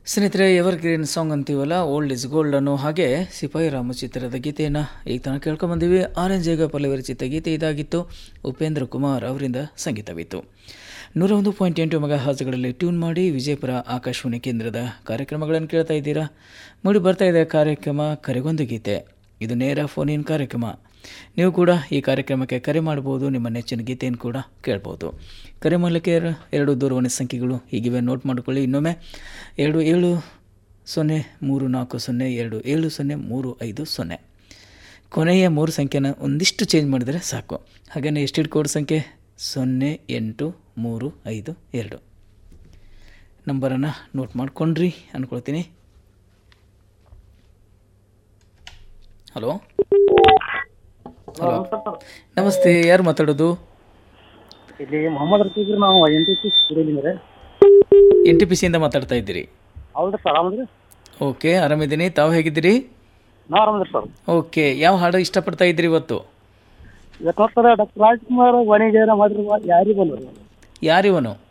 ಸ್ನೇಹಿತರೆ evergreen song ಅಂತೀವಲ್ಲ old is gold ಅನ್ನೋ ಹಾಗೆ ಸಿಪಾಯಿ ರಾಮ ಚಿತ್ರದ ಗೀತೆಯನ್ನು ಈಗ ತನಕ ಕೇಳ್ಕೊಂಬಂದಿವಿ ಆರೆಂಜ್ ಜೇಗ ಪಲ್ಲವಿರಚಿತ ಗೀತೆ ಇದಾಗಿತ್ತು ಉಪೇಂದ್ರ ಕುಮಾರ್ ಅವರಿಂದ ಸಂಗೀತವಿತ್ತು ನೂರ ಒಂದು ಪಾಯಿಂಟ್ ಎಂಟು ಮೆಗಾ ಹಾಸ್ಗಳಲ್ಲಿ ಟ್ಯೂನ್ ಮಾಡಿ ವಿಜಯಪುರ ಆಕಾಶವಾಣಿ ಕೇಂದ್ರದ ಕಾರ್ಯಕ್ರಮಗಳನ್ನು ಕೇಳ್ತಾ ಇದ್ದೀರಾ ಮೂಡಿ ಬರ್ತಾ ಇದೆ ಕಾರ್ಯಕ್ರಮ ಕರೆಗೊಂದು ಗೀತೆ ಇದು ನೇರ ಫೋನ್ ಇನ್ ಕಾರ್ಯಕ್ರಮ ನೀವು ಕೂಡ ಈ ಕಾರ್ಯಕ್ರಮಕ್ಕೆ ಕರೆ ಮಾಡಬಹುದು ನಿಮ್ಮ ನೆಚ್ಚಿನ ಗೀತೆಯನ್ನು ಕೂಡ ಕೇಳ್ಬೋದು ಕರೆ ಮಾಡಲಿಕ್ಕೆ ಎರ- ಎರಡು ದೂರವಾಣಿ ಸಂಖ್ಯೆಗಳು ಹೀಗಿವೆ ನೋಟ್ ಮಾಡಿಕೊಳ್ಳಿ ಇನ್ನೊಮ್ಮೆ ಎರಡು ಏಳು ಸೊನ್ನೆ ಮೂರು ನಾಲ್ಕು ಸೊನ್ನೆ ಎರಡು ಏಳು ಸೊನ್ನೆ ಮೂರು ಐದು ಸೊನ್ನೆ ಕೊನೆಯ ಮೂರು ಸಂಖ್ಯೆನ ಒಂದಿಷ್ಟು ಚೇಂಜ್ ಮಾಡಿದರೆ ಸಾಕು ಹಾಗೆಯೇ ಎಸ್ಟಿಡ್ ಕೋಡ್ ಸಂಖ್ಯೆ ಸೊನ್ನೆ ಎಂಟು ಮೂರು ಐದು ಎರಡು ನಂಬರನ್ನು ನೋಟ್ ಮಾಡ್ಕೊಂಡ್ರಿ ಅಂದ್ಕೊಳ್ತೀನಿ ಹಲೋ ಹಲೋ ನಮಸ್ತೆ ಯಾರು ಮಾತಾಡೋದು ಇಲ್ಲಿ ಮೊಹಮ್ಮದ್ ರಫೀಕ್ ರೀ ನಾವು ಎನ್ ಟಿ ಸಿ ಸ್ಕೂಲಿಂದ ಎನ್ ಟಿ ಪಿ ಸಿಯಿಂದ ಮಾತಾಡ್ತಾ ಇದ್ದೀರಿ ಹೌದ್ರಿ ಸರ್ ಆರಾಮದ್ರಿ ಓಕೆ ಆರಾಮಿದ್ದೀನಿ ತಾವು ಹೇಗಿದ್ದೀರಿ ನಾವು ಆರಾಮದ್ರಿ ಸರ್ ಓಕೆ ಯಾವ ಹಾಡು ಇಷ್ಟಪಡ್ತಾ ಇದ್ದೀರಿ ಇವತ್ತು ಇವತ್ತು ನೋಡ್ತಾರೆ ಡಾಕ್ಟರ್ ರಾಜ್ಕುಮಾರ್ ವಾಣಿಜ್ಯ ಮಾಡಿರುವ ಯಾರಿಗೆ ಬಂದ್ರಿ ಯಾರಿವನು